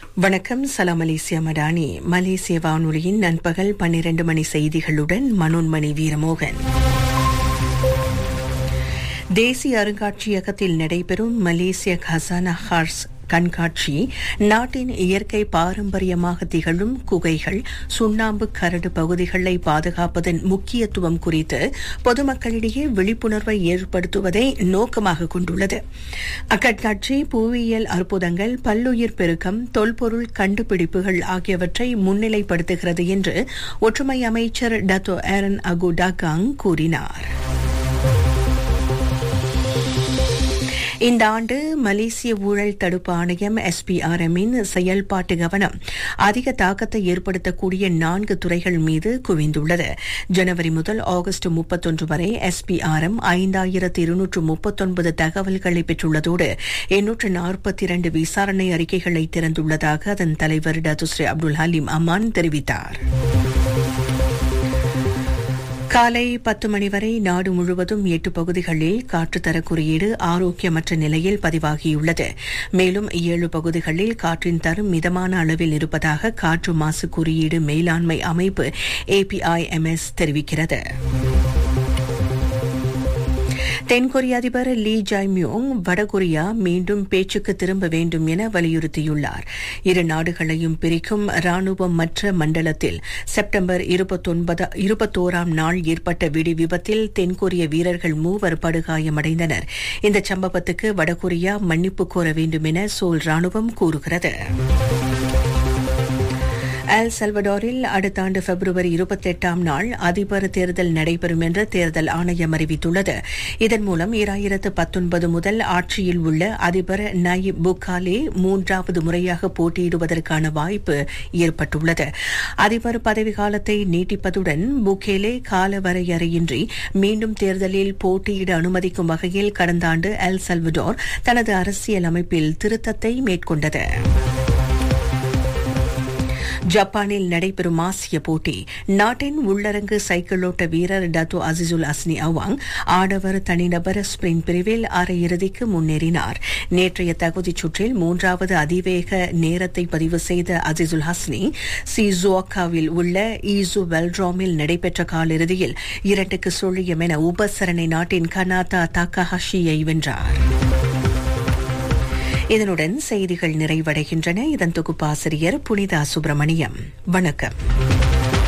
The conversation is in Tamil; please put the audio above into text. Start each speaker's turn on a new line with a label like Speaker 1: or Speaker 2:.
Speaker 1: வணக்கம் சலாம் மலேசியா மடானி மலேசிய வானொலியின் நண்பகல் பன்னிரண்டு மணி செய்திகளுடன் மனோன்மணி வீரமோகன் தேசிய அருங்காட்சியகத்தில் நடைபெறும் மலேசிய கசானா ஹார்ஸ் கண்காட்சி நாட்டின் இயற்கை பாரம்பரியமாக திகழும் குகைகள் சுண்ணாம்பு கரடு பகுதிகளை பாதுகாப்பதன் முக்கியத்துவம் குறித்து பொதுமக்களிடையே விழிப்புணர்வை ஏற்படுத்துவதை நோக்கமாக கொண்டுள்ளது அக்கண்காட்சி புவியியல் அற்புதங்கள் பல்லுயிர் பெருக்கம் தொல்பொருள் கண்டுபிடிப்புகள் ஆகியவற்றை முன்னிலைப்படுத்துகிறது என்று ஒற்றுமை அமைச்சர் டத்தோ ஏரன் அகுடாகாங் கூறினார் இந்த ஆண்டு மலேசிய ஊழல் தடுப்பு ஆணையம் எஸ்பிஆர்எம்மின் செயல்பாட்டு கவனம் அதிக தாக்கத்தை ஏற்படுத்தக்கூடிய நான்கு துறைகள் மீது குவிந்துள்ளது ஜனவரி முதல் ஆகஸ்ட் முப்பத்தொன்று வரை எஸ்பிஆர்எம் ஐந்தாயிரத்து இருநூற்று முப்பத்தொன்பது தகவல்களை பெற்றுள்ளதோடு எண்ணூற்று நாற்பத்தி இரண்டு விசாரணை அறிக்கைகளை திறந்துள்ளதாக அதன் தலைவர் டத்துஸ்ரீ அப்துல் ஹலீம் அமான் தெரிவித்தார் காலை பத்து மணி வரை நாடு முழுவதும் எட்டு பகுதிகளில் காற்றுத்தர குறியீடு ஆரோக்கியமற்ற நிலையில் பதிவாகியுள்ளது மேலும் ஏழு பகுதிகளில் காற்றின் தரம் மிதமான அளவில் இருப்பதாக காற்று மாசு குறியீடு மேலாண்மை அமைப்பு ஏபிஐஎம்எஸ் தெரிவிக்கிறது தென்கொரிய அதிபர் லீ ஜாய்மியோங் வடகொரியா மீண்டும் பேச்சுக்கு திரும்ப வேண்டும் என வலியுறுத்தியுள்ளார் இரு நாடுகளையும் பிரிக்கும் ராணுவம் மற்ற மண்டலத்தில் செப்டம்பர் இருபத்தோராம் நாள் ஏற்பட்ட வெடி விபத்தில் தென்கொரிய வீரர்கள் மூவர் படுகாயமடைந்தனர் இந்த சம்பவத்துக்கு வடகொரியா மன்னிப்பு கோர வேண்டும் என சோல் ராணுவம் கூறுகிறது எல் சல்வடோரில் அடுத்த ஆண்டு பிப்ரவரி இருபத்தி எட்டாம் நாள் அதிபர் தேர்தல் நடைபெறும் என்று தேர்தல் ஆணையம் அறிவித்துள்ளது இதன் மூலம் இரண்டாயிரத்து பத்தொன்பது முதல் ஆட்சியில் உள்ள அதிபர் நயிப் புக்காலே மூன்றாவது முறையாக போட்டியிடுவதற்கான வாய்ப்பு ஏற்பட்டுள்ளது அதிபர் பதவிக்காலத்தை நீட்டிப்பதுடன் புக்கேலே காலவரையறையின்றி மீண்டும் தேர்தலில் போட்டியிட அனுமதிக்கும் வகையில் கடந்த ஆண்டு எல் சல்வடோர் தனது அரசியல் அமைப்பில் திருத்தத்தை மேற்கொண்டது ஜப்பானில் நடைபெறும் ஆசிய போட்டி நாட்டின் உள்ளரங்கு சைக்கிளோட்ட வீரர் டத்து அசிசுல் அஸ்னி அவாங் ஆடவர் தனிநபர் ஸ்பிரிண்ட் பிரிவில் அரையிறுதிக்கு முன்னேறினார் நேற்றைய தகுதிச் சுற்றில் மூன்றாவது அதிவேக நேரத்தை பதிவு செய்த அசிசுல் ஹஸ்னி சிசுவாக்காவில் உள்ள ஈசு வெல்ட்ராமில் நடைபெற்ற காலிறுதியில் இரண்டுக்கு சுழியம் என உபசரணை நாட்டின் கனாதா தாக்காஹஷியை வென்றார் இதனுடன் செய்திகள் நிறைவடைகின்றன இதன் தொகுப்பாசிரியர் புனிதா சுப்பிரமணியம் வணக்கம்